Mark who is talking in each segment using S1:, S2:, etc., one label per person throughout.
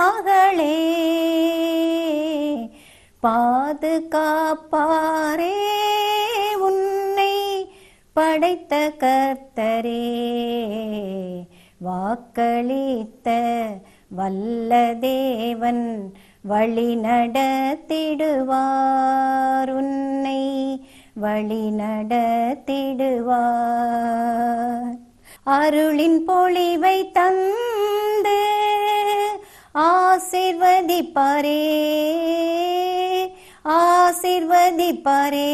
S1: மகளே பாதுகாப்பாரே உன்னை படைத்த கர்த்தரே வாக்களித்த வல்ல தேவன் வழி நடத்திடுவார் உன்னை வழி நடத்திடுவார் அருளின் பொழிவை தந்து ஆசிர்வதிப்பாரே ஆசிர்வதிப்பாரே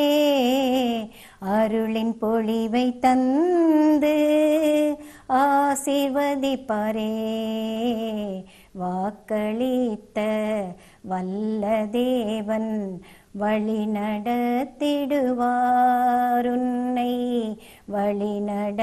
S1: அருளின் பொழிவை தந்து ஆசிர்வதிப்பாரே வாக்களித்த வல்ல தேவன் வழி நடத்திடுவார் உன்னை வழி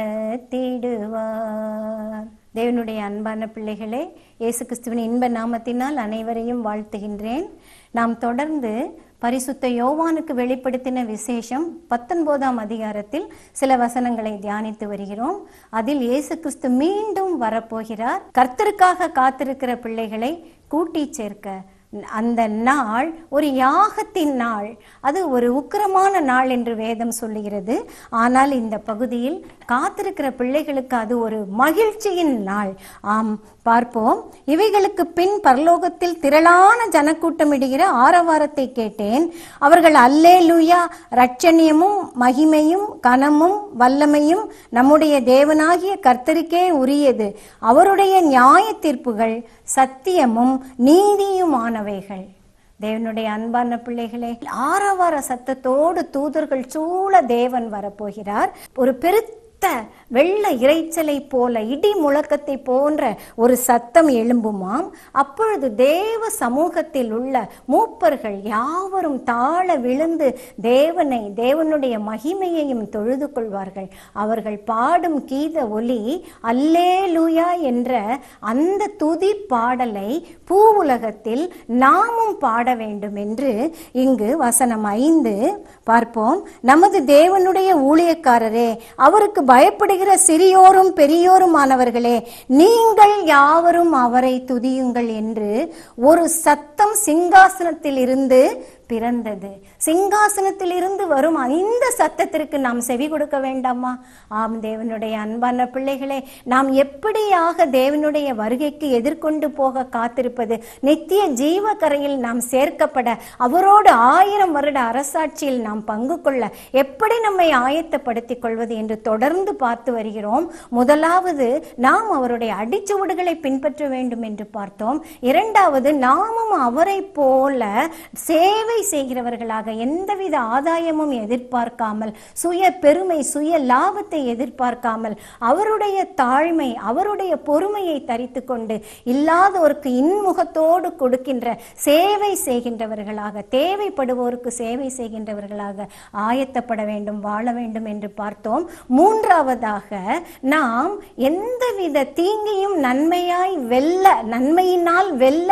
S1: நடத்திடுவார் தேவனுடைய அன்பான பிள்ளைகளே இயேசு கிறிஸ்துவின் இன்ப நாமத்தினால் அனைவரையும் வாழ்த்துகின்றேன் நாம் தொடர்ந்து பரிசுத்த யோவானுக்கு வெளிப்படுத்தின விசேஷம் பத்தொன்பதாம் அதிகாரத்தில் சில வசனங்களை தியானித்து வருகிறோம் அதில் இயேசு கிறிஸ்து மீண்டும் வரப்போகிறார் கர்த்தருக்காக காத்திருக்கிற பிள்ளைகளை கூட்டி சேர்க்க அந்த நாள் ஒரு யாகத்தின் நாள் அது ஒரு உக்கிரமான நாள் என்று வேதம் சொல்லுகிறது ஆனால் இந்த பகுதியில் காத்திருக்கிற பிள்ளைகளுக்கு அது ஒரு மகிழ்ச்சியின் நாள் ஆம் பார்ப்போம் இவைகளுக்கு பின் பரலோகத்தில் திரளான ஜனக்கூட்டம் இடுகிற ஆரவாரத்தை கேட்டேன் அவர்கள் அல்லேலூயா ரட்சணியமும் மகிமையும் கனமும் வல்லமையும் நம்முடைய தேவனாகிய கர்த்தருக்கே உரியது அவருடைய நியாய தீர்ப்புகள் சத்தியமும் நீதியுமானவைகள் தேவனுடைய அன்பான பிள்ளைகளே ஆரவார சத்தத்தோடு தூதர்கள் சூழ தேவன் வரப்போகிறார் ஒரு பெருத்த வெள்ள இரைச்சலை போல இடி முழக்கத்தை போன்ற ஒரு சத்தம் எழும்புமாம் அப்பொழுது தேவ சமூகத்தில் உள்ள மூப்பர்கள் யாவரும் தாழ விழுந்து தேவனை தேவனுடைய மகிமையையும் தொழுது கொள்வார்கள் அவர்கள் பாடும் கீத ஒலி அல்லேலூயா என்ற அந்த துதி பாடலை பூவுலகத்தில் நாமும் பாட வேண்டும் என்று இங்கு வசனம் ஐந்து பார்ப்போம் நமது தேவனுடைய ஊழியக்காரரே அவருக்கு பயப்படுகிற சிறியோரும் பெரியோருமானவர்களே நீங்கள் யாவரும் அவரை துதியுங்கள் என்று ஒரு சத்தம் சிங்காசனத்தில் இருந்து பிறந்தது சிங்காசனத்தில் இருந்து வரும் இந்த சத்தத்திற்கு நாம் செவி கொடுக்க வேண்டாமா ஆம் தேவனுடைய அன்பான பிள்ளைகளே நாம் எப்படியாக தேவனுடைய வருகைக்கு எதிர்கொண்டு போக காத்திருப்பது நித்திய ஜீவ கரையில் நாம் சேர்க்கப்பட அவரோடு ஆயிரம் வருட அரசாட்சியில் நாம் பங்கு கொள்ள எப்படி நம்மை ஆயத்தப்படுத்திக் கொள்வது என்று தொடர்ந்து பார்த்து வருகிறோம் முதலாவது நாம் அவருடைய அடிச்சுவடுகளை பின்பற்ற வேண்டும் என்று பார்த்தோம் இரண்டாவது நாமும் அவரை போல சேவை செய்கிறவர்களாக எந்தவித ஆதாயமும் எதிர்பார்க்காமல் சுய பெருமை சுய லாபத்தை எதிர்பார்க்காமல் அவருடைய தாழ்மை அவருடைய பொறுமையை தரித்து கொண்டு இல்லாதோருக்கு இன்முகத்தோடு கொடுக்கின்ற சேவை செய்கின்றவர்களாக தேவைப்படுவோருக்கு சேவை செய்கின்றவர்களாக ஆயத்தப்பட வேண்டும் வாழ வேண்டும் என்று பார்த்தோம் மூன்றாவதாக நாம் எந்தவித தீங்கையும் நன்மையாய் வெல்ல நன்மையினால் வெல்ல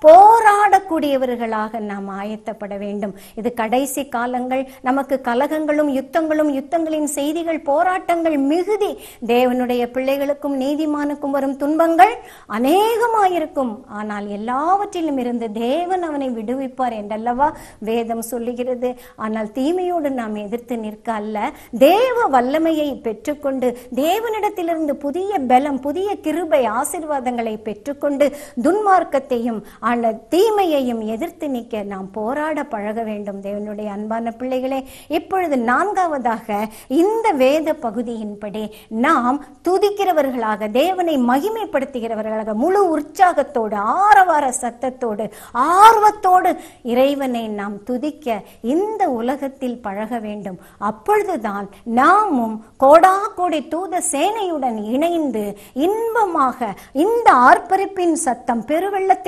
S1: போராடக்கூடியவர்களாக நாம் ஆயத்தப்பட வேண்டும் இது கடைசி காலங்கள் நமக்கு கலகங்களும் யுத்தங்களும் யுத்தங்களின் செய்திகள் போராட்டங்கள் மிகுதி தேவனுடைய பிள்ளைகளுக்கும் நீதிமானுக்கும் வரும் துன்பங்கள் அநேகமாயிருக்கும் ஆனால் எல்லாவற்றிலும் இருந்து தேவன் அவனை விடுவிப்பார் என்றல்லவா வேதம் சொல்லுகிறது ஆனால் தீமையோடு நாம் எதிர்த்து நிற்க அல்ல தேவ வல்லமையை பெற்றுக்கொண்டு தேவனிடத்திலிருந்து புதிய பலம் புதிய கிருபை ஆசிர்வாதங்களை பெற்றுக்கொண்டு துன்மார்க்கத்தையும் அந்த தீமையையும் எதிர்த்து நிற்க நாம் போராட பழக வேண்டும் தேவனுடைய அன்பான பிள்ளைகளே இப்பொழுது நான்காவதாக இந்த வேத பகுதியின்படி நாம் துதிக்கிறவர்களாக தேவனை மகிமைப்படுத்துகிறவர்களாக முழு உற்சாகத்தோடு ஆரவார சத்தத்தோடு ஆர்வத்தோடு இறைவனை நாம் துதிக்க இந்த உலகத்தில் பழக வேண்டும் அப்பொழுதுதான் நாமும் கோடா கோடி தூத சேனையுடன் இணைந்து இன்பமாக இந்த ஆர்ப்பரிப்பின் சத்தம் பெருவெள்ளத்தை போன்ற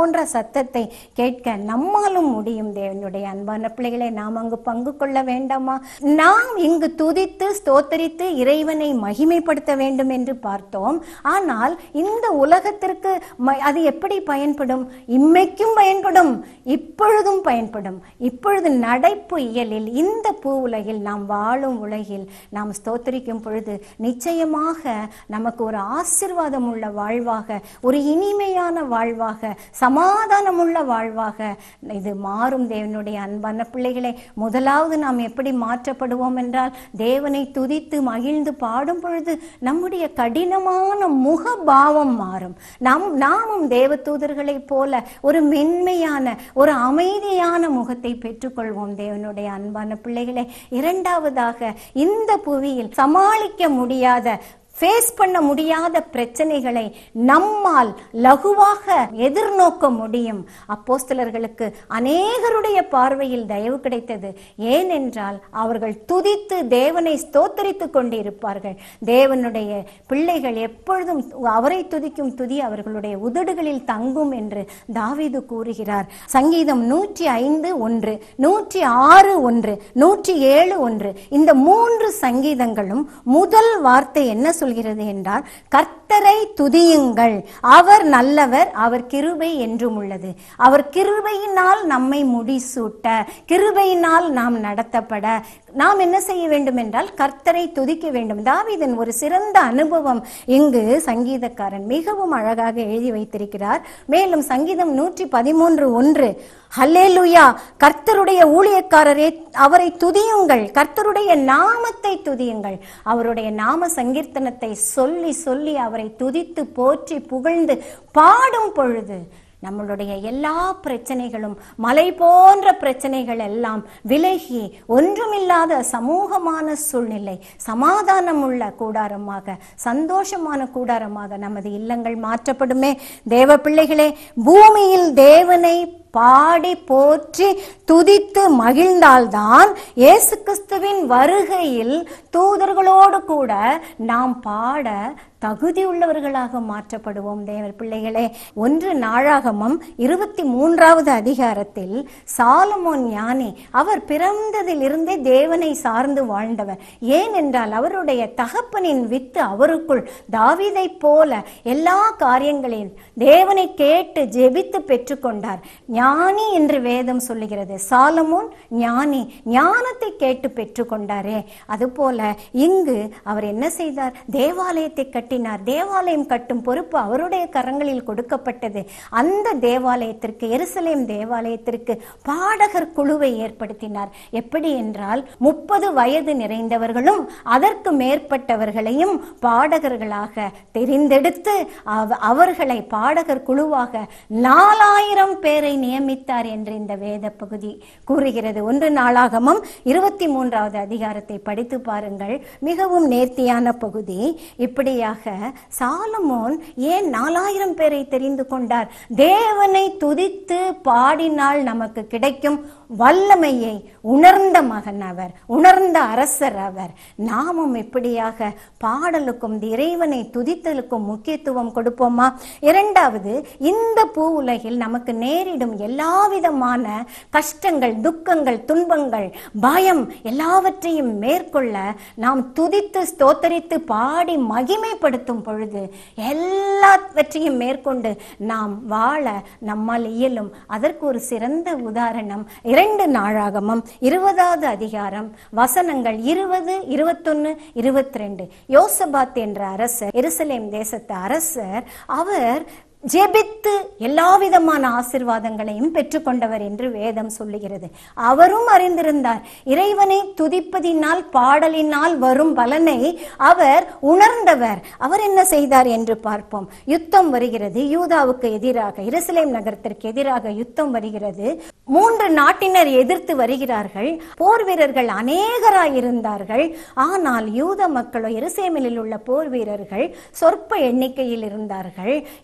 S1: போன்ற சத்தத்தை கேட்க நம்மாலும் முடியும் தேவனுடைய அன்பான பிள்ளைகளை நாம் அங்கு பங்கு கொள்ள வேண்டாமா நாம் இங்கு துதித்து ஸ்தோத்தரித்து இறைவனை மகிமைப்படுத்த வேண்டும் என்று பார்த்தோம் ஆனால் இந்த உலகத்திற்கு ம- அது எப்படி பயன்படும் இம்மைக்கும் பயன்படும் இப்பொழுதும் பயன்படும் இப்பொழுது நடைப்பு இயலில் இந்த பூ உலகில் நாம் வாழும் உலகில் நாம் ஸ்தோத்தரிக்கும் பொழுது நிச்சயமாக நமக்கு ஒரு ஆசிர்வாதம் உள்ள வாழ்வாக ஒரு இனிமையான வாழ்வாக சமாதானமுள்ள வாழ்வாக இது மாறும் தேவனுடைய அன்பான பிள்ளைகளை முதலாவது நாம் எப்படி மாற்றப்படுவோம் என்றால் தேவனை துதித்து மகிழ்ந்து பாடும் பொழுது நம்முடைய கடினமான முகபாவம் மாறும் நாம் நாமும் தேவ தூதர்களைப் போல ஒரு மென்மையான ஒரு அமைதியான முகத்தை பெற்றுக்கொள்வோம் தேவனுடைய அன்பான பிள்ளைகளை இரண்டாவதாக இந்த புவியில் சமாளிக்க முடியாத ஃபேஸ் பண்ண முடியாத பிரச்சனைகளை நம்மால் லகுவாக எதிர்நோக்க முடியும் அப்போஸ்தலர்களுக்கு அநேகருடைய பார்வையில் தயவு கிடைத்தது ஏனென்றால் அவர்கள் துதித்து தேவனை ஸ்தோத்தரித்துக் கொண்டிருப்பார்கள் தேவனுடைய பிள்ளைகள் எப்பொழுதும் அவரை துதிக்கும் துதி அவர்களுடைய உதடுகளில் தங்கும் என்று தாவீது கூறுகிறார் சங்கீதம் நூற்றி ஐந்து ஒன்று நூற்றி ஆறு ஒன்று நூற்றி ஏழு ஒன்று இந்த மூன்று சங்கீதங்களும் முதல் வார்த்தை என்ன சொல்கிறது என்றால் கர்த்தரை துதியுங்கள் அவர் நல்லவர் அவர் கிருபை என்றும் உள்ளது அவர் கிருபையினால் நம்மை முடிசூட்ட கிருபையினால் நாம் நடத்தப்பட நாம் என்ன செய்ய வேண்டும் என்றால் கர்த்தரை துதிக்க வேண்டும் தாவீதன் ஒரு சிறந்த அனுபவம் இங்கு சங்கீதக்காரன் மிகவும் அழகாக எழுதி வைத்திருக்கிறார் மேலும் சங்கீதம் நூற்றி பதிமூன்று ஒன்று ஹல்லேலூயா கர்த்தருடைய ஊழியக்காரரே அவரை துதியுங்கள் கர்த்தருடைய நாமத்தை துதியுங்கள் அவருடைய நாம சங்கீர்த்தனத்தை சொல்லி சொல்லி அவரை துதித்து போற்றி புகழ்ந்து பாடும் பொழுது நம்மளுடைய எல்லா பிரச்சனைகளும் மலை போன்ற பிரச்சனைகள் எல்லாம் விலகி ஒன்றுமில்லாத சமூகமான சூழ்நிலை சமாதானம் உள்ள கூடாரமாக சந்தோஷமான கூடாரமாக நமது இல்லங்கள் மாற்றப்படுமே தேவ பிள்ளைகளே பூமியில் தேவனை பாடி போற்றி துதித்து மகிழ்ந்தால்தான் இயேசு கிறிஸ்துவின் வருகையில் தூதர்களோடு கூட நாம் பாட தகுதி உள்ளவர்களாக மாற்றப்படுவோம் தேவர் பிள்ளைகளே ஒன்று நாளாகமம் இருபத்தி மூன்றாவது அதிகாரத்தில் சாலமோன் ஞானி அவர் பிறந்ததிலிருந்தே தேவனை சார்ந்து வாழ்ந்தவர் ஏனென்றால் அவருடைய தகப்பனின் வித்து அவருக்குள் தாவீதைப் போல எல்லா காரியங்களையும் தேவனை கேட்டு ஜெபித்து பெற்றுக்கொண்டார் ஞானி என்று வேதம் சொல்லுகிறது சாலமோன் ஞானி ஞானத்தை கேட்டு பெற்றுக்கொண்டாரே அதுபோல இங்கு அவர் என்ன செய்தார் தேவாலயத்தை கட்டினார் தேவாலயம் கட்டும் பொறுப்பு அவருடைய கரங்களில் கொடுக்கப்பட்டது அந்த தேவாலயத்திற்கு எருசலேம் தேவாலயத்திற்கு பாடகர் குழுவை ஏற்படுத்தினார் எப்படி என்றால் முப்பது வயது நிறைந்தவர்களும் அதற்கு மேற்பட்டவர்களையும் பாடகர்களாக தெரிந்தெடுத்து அவ- அவர்களை பாடகர் குழுவாக நாலாயிரம் பேரை நியமித்தார் என்று இந்த வேத பகுதி கூறுகிறது ஒன்று நாளாகமம் இருபத்தி மூன்றாவது அதிகாரத்தை படித்து பாருங்கள் மிகவும் நேர்த்தியான பகுதி இப்படியாக சாலமோன் ஏன் நாலாயிரம் பேரை தெரிந்து கொண்டார் தேவனை துதித்து பாடினால் நமக்கு கிடைக்கும் வல்லமையை உணர்ந்த மகன் அவர் உணர்ந்த அரசர் அவர் நாமும் இப்படியாக பாடலுக்கும் இறைவனை துதித்தலுக்கும் முக்கியத்துவம் கொடுப்போமா இரண்டாவது இந்த பூ உலகில் நமக்கு நேரிடும் எல்லா விதமான கஷ்டங்கள் துக்கங்கள் துன்பங்கள் பயம் எல்லாவற்றையும் மேற்கொள்ள நாம் துதித்து ஸ்தோத்தரித்து பாடி மகிமைப்படுத்தும் பொழுது எல்லாவற்றையும் மேற்கொண்டு நாம் வாழ நம்மால் இயலும் அதற்கு ஒரு சிறந்த உதாரணம் இரண்டு நாளாகமம் இருபதாவது அதிகாரம் வசனங்கள் இருபது இருபத்தொன்னு இருபத்தி ரெண்டு யோசபாத் என்ற அரசர் எருசலேம் தேசத்து அரசர் அவர் ஜெபித்து எல்லா விதமான ஆசிர்வாதங்களையும் பெற்றுக்கொண்டவர் என்று வேதம் சொல்லுகிறது அவரும் அறிந்திருந்தார் இறைவனை துதிப்பதினால் பாடலினால் வரும் பலனை அவர் உணர்ந்தவர் அவர் என்ன செய்தார் என்று பார்ப்போம் யுத்தம் வருகிறது யூதாவுக்கு எதிராக எருசலேம் நகரத்திற்கு எதிராக யுத்தம் வருகிறது மூன்று நாட்டினர் எதிர்த்து வருகிறார்கள் போர் வீரர்கள் அநேகராய் இருந்தார்கள் ஆனால் யூத மக்களோ எருசலேமில் உள்ள போர் வீரர்கள் சொற்ப எண்ணிக்கையில் இருந்தார்கள் யோசபாத்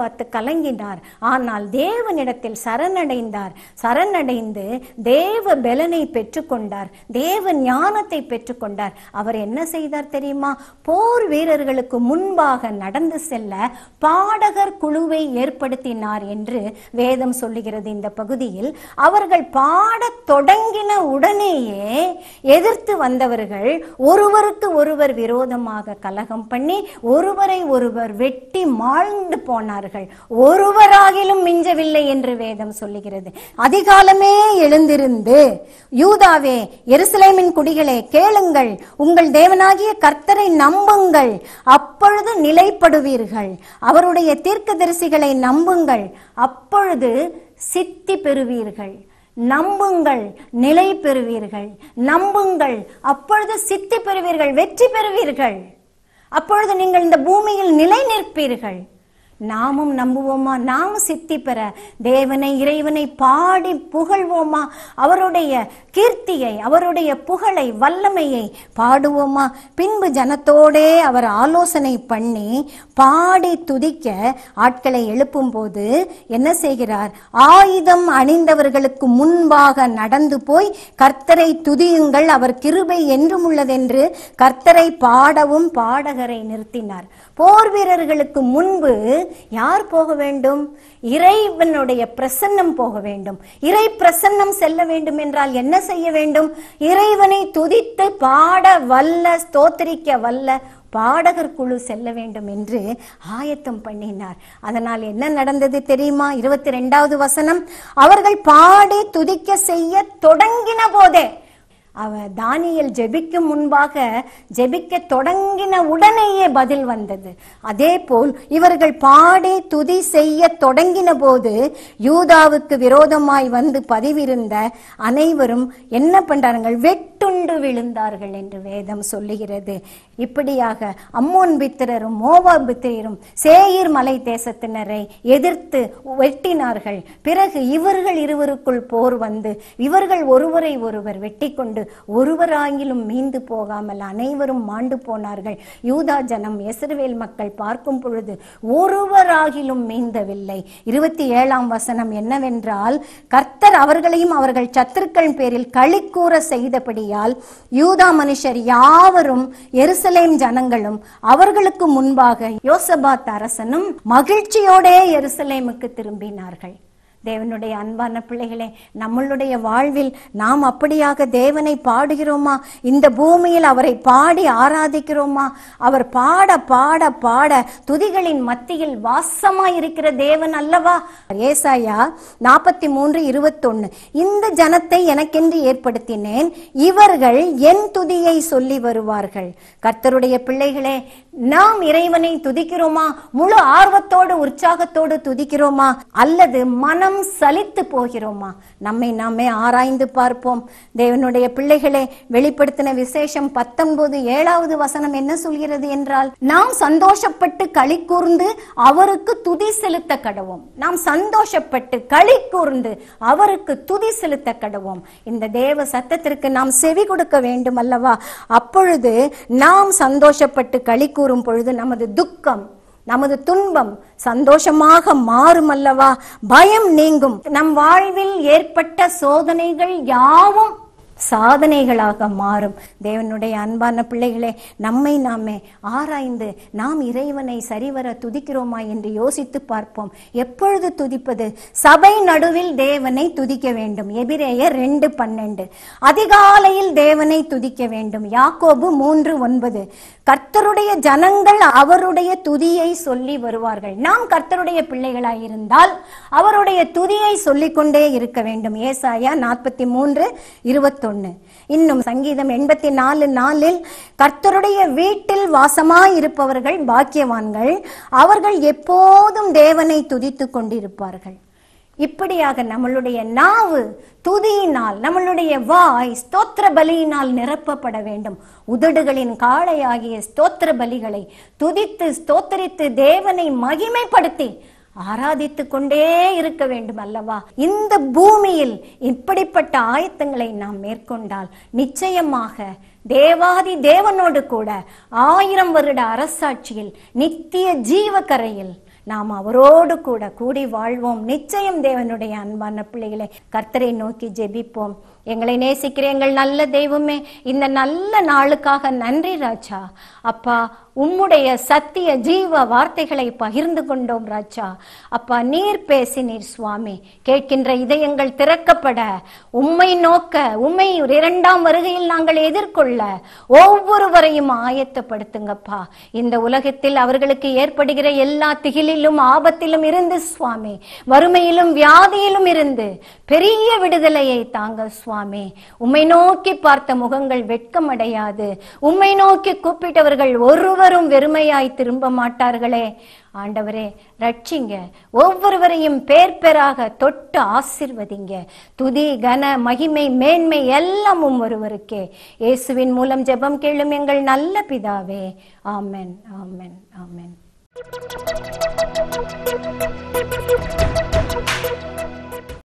S1: யோசபாத்து கலங்கினார் ஆனால் தேவனிடத்தில் சரணடைந்தார் சரணடைந்து தேவ பலனை பெற்றுக்கொண்டார் தேவ ஞானத்தை பெற்றுக்கொண்டார் அவர் என்ன செய்தார் தெரியுமா போர் வீரர்களுக்கு முன்பாக நடந்து செல்ல பாடகர் குழுவை ஏற்படுத்தினார் என்று வேதம் சொல்லுகிறது இந்த பகுதியில் அவர்கள் பாடத் தொடங்கின உடனேயே எதிர்த்து வந்தவர்கள் ஒருவருக்கு ஒருவர் விரோதமாக கலகம் பண்ணி ஒருவரை ஒருவர் வெட்டி மாழ்ந்து போனார்கள் ஒருவராகிலும் மிஞ்சவில்லை என்று வேதம் சொல்லுகிறது அதிகாலமே எழுந்திருந்து யூதாவே எருசலேமின் குடிகளே கேளுங்கள் உங்கள் தேவனாகிய கர்த்தரை நம்புங்கள் அப்பொழுது நிலைப்படுவீர்கள் அவருடைய தீர்க்கதரிசிகளை நம்புங்கள் அப்பொழுது சித்தி பெறுவீர்கள் நம்புங்கள் நிலை பெறுவீர்கள் நம்புங்கள் அப்பொழுது சித்தி பெறுவீர்கள் வெற்றி பெறுவீர்கள் அப்பொழுது நீங்கள் இந்த பூமியில் நிலை நிற்பீர்கள் நாமும் நம்புவோமா நாம் சித்தி பெற தேவனை இறைவனை பாடி புகழ்வோமா அவருடைய கீர்த்தியை அவருடைய புகழை வல்லமையை பாடுவோமா பின்பு ஜனத்தோடே அவர் ஆலோசனை பண்ணி பாடி துதிக்க ஆட்களை எழுப்பும் போது என்ன செய்கிறார் ஆயுதம் அணிந்தவர்களுக்கு முன்பாக நடந்து போய் கர்த்தரை துதியுங்கள் அவர் கிருபை என்றும் உள்ளதென்று கர்த்தரை பாடவும் பாடகரை நிறுத்தினார் போர் வீரர்களுக்கு முன்பு யார் போக வேண்டும் இறைவனுடைய பிரசன்னம் போக வேண்டும் இறை பிரசன்னம் செல்ல வேண்டும் என்றால் என்ன செய்ய வேண்டும் இறைவனை துதித்து பாட வல்ல ஸ்தோத்திரிக்க வல்ல பாடகர் குழு செல்ல வேண்டும் என்று ஆயத்தம் பண்ணினார் அதனால் என்ன நடந்தது தெரியுமா இருபத்தி ரெண்டாவது வசனம் அவர்கள் பாடி துதிக்க செய்ய தொடங்கின போதே அவ தானியல் ஜெபிக்கும் முன்பாக ஜெபிக்க தொடங்கின உடனேயே பதில் வந்தது அதே போல் இவர்கள் பாடி துதி செய்ய தொடங்கின போது யூதாவுக்கு விரோதமாய் வந்து பதிவிருந்த அனைவரும் என்ன பண்றார்கள் வெட்டுண்டு விழுந்தார்கள் என்று வேதம் சொல்லுகிறது இப்படியாக அம்மோன் பித்திரரும் மோவா பித்திரரும் சேயிர் மலை தேசத்தினரை எதிர்த்து வெட்டினார்கள் பிறகு இவர்கள் இருவருக்குள் போர் வந்து இவர்கள் ஒருவரை ஒருவர் வெட்டி கொண்டு ஒருவராகிலும் மீந்து போகாமல் அனைவரும் மாண்டு போனார்கள் யூதா ஜனம் எஸ்ரவேல் மக்கள் பார்க்கும் பொழுது ஒருவராகிலும் மீந்தவில்லை இருபத்தி ஏழாம் வசனம் என்னவென்றால் கர்த்தர் அவர்களையும் அவர்கள் சத்துருக்கள் பேரில் களிக்கூற செய்தபடியால் யூதா மனுஷர் யாவரும் எருசலேம் ஜனங்களும் அவர்களுக்கு முன்பாக யோசபாத் அரசனும் மகிழ்ச்சியோடே எருசலேமுக்கு திரும்பினார்கள் தேவனுடைய அன்பான பிள்ளைகளே நம்மளுடைய வாழ்வில் நாம் அப்படியாக தேவனை பாடுகிறோமா இந்த பூமியில் அவரை பாடி ஆராதிக்கிறோமா அவர் பாட பாட பாட துதிகளின் மத்தியில் வாசமாய் இருக்கிற தேவன் அல்லவா ஏசாயா நாற்பத்தி மூன்று இருபத்தொன்னு இந்த ஜனத்தை எனக்கென்று ஏற்படுத்தினேன் இவர்கள் என் துதியை சொல்லி வருவார்கள் கர்த்தருடைய பிள்ளைகளே நாம் இறைவனை துதிக்கிறோமா முழு ஆர்வத்தோடு உற்சாகத்தோடு துதிக்கிறோமா அல்லது மனம் சலித்து போகிறோமா நம்மை நாமே ஆராய்ந்து பார்ப்போம் தேவனுடைய பிள்ளைகளே வெளிப்படுத்தின விசேஷம் பத்தொன்பது ஏழாவது வசனம் என்ன சொல்கிறது என்றால் நாம் சந்தோஷப்பட்டு களி கூர்ந்து அவருக்கு துதி செலுத்த கடவோம் நாம் சந்தோஷப்பட்டு களி கூர்ந்து அவருக்கு துதி செலுத்த கடவோம் இந்த தேவ சத்தத்திற்கு நாம் செவி கொடுக்க வேண்டும் அல்லவா அப்பொழுது நாம் சந்தோஷப்பட்டு களி கூறும் பொழுது நமது துக்கம் நமது துன்பம் சந்தோஷமாக மாறும் அல்லவா பயம் நீங்கும் நம் வாழ்வில் ஏற்பட்ட சோதனைகள் யாவும் சாதனைகளாக மாறும் தேவனுடைய அன்பான பிள்ளைகளே நம்மை நாமே ஆராய்ந்து நாம் இறைவனை சரிவர துதிக்கிறோமா என்று யோசித்து பார்ப்போம் எப்பொழுது துதிப்பது சபை நடுவில் தேவனை துதிக்க வேண்டும் எபிரேயர் ரெண்டு பன்னெண்டு அதிகாலையில் தேவனை துதிக்க வேண்டும் யாக்கோபு மூன்று ஒன்பது கர்த்தருடைய ஜனங்கள் அவருடைய துதியை சொல்லி வருவார்கள் நாம் கர்த்தருடைய பிள்ளைகளாய் இருந்தால் அவருடைய துதியை சொல்லிக்கொண்டே இருக்க வேண்டும் ஏசாயா நாற்பத்தி மூன்று இருபத்தொன்னு இன்னும் சங்கீதம் எண்பத்தி நாலு நாலில் கர்த்தருடைய வீட்டில் வாசமாய் இருப்பவர்கள் பாக்கியவான்கள் அவர்கள் எப்போதும் தேவனை துதித்துக் கொண்டிருப்பார்கள் இப்படியாக நம்மளுடைய நாவு துதியினால் நம்மளுடைய வாய் ஸ்தோத்திர பலியினால் நிரப்பப்பட வேண்டும் உதடுகளின் காளையாகிய ஸ்தோத்திர பலிகளை துதித்து ஸ்தோத்தரித்து தேவனை மகிமைப்படுத்தி ஆராதித்து கொண்டே இருக்க வேண்டும் அல்லவா இந்த பூமியில் இப்படிப்பட்ட ஆயத்தங்களை நாம் மேற்கொண்டால் நிச்சயமாக தேவாதி தேவனோடு கூட ஆயிரம் வருட அரசாட்சியில் நித்திய ஜீவக்கரையில் நாம் அவரோடு கூட கூடி வாழ்வோம் நிச்சயம் தேவனுடைய அன்பான பிள்ளைகளை கர்த்தரை நோக்கி ஜெபிப்போம் எங்களை நேசிக்கிற எங்கள் நல்ல தெய்வமே இந்த நல்ல நாளுக்காக நன்றி ராஜா அப்பா உம்முடைய சத்திய ஜீவ வார்த்தைகளை பகிர்ந்து கொண்டோம் ராஜா அப்பா நீர் பேசினீர் சுவாமி கேட்கின்ற இதயங்கள் திறக்கப்பட உம்மை நோக்க உம்மை இரண்டாம் வருகையில் நாங்கள் எதிர்கொள்ள ஒவ்வொருவரையும் ஆயத்தப்படுத்துங்கப்பா இந்த உலகத்தில் அவர்களுக்கு ஏற்படுகிற எல்லா திகிலிலும் ஆபத்திலும் இருந்து சுவாமி வறுமையிலும் வியாதியிலும் இருந்து பெரிய விடுதலையை தாங்க சுவாமி உம்மை நோக்கி பார்த்த முகங்கள் வெட்கமடையாது உம்மை நோக்கி கூப்பிட்டவர்கள் ஒருவரும் வெறுமையாய் திரும்ப மாட்டார்களே ஆண்டவரே ரட்சிங்க ஒவ்வொருவரையும் பேர் பேராக தொட்டு ஆசிர்வதிங்க துதி கன மகிமை மேன்மை எல்லாம் உம் ஒருவருக்கே இயேசுவின் மூலம் ஜெபம் கேளும் எங்கள் நல்ல பிதாவே ஆமென் ஆமென் ஆமென்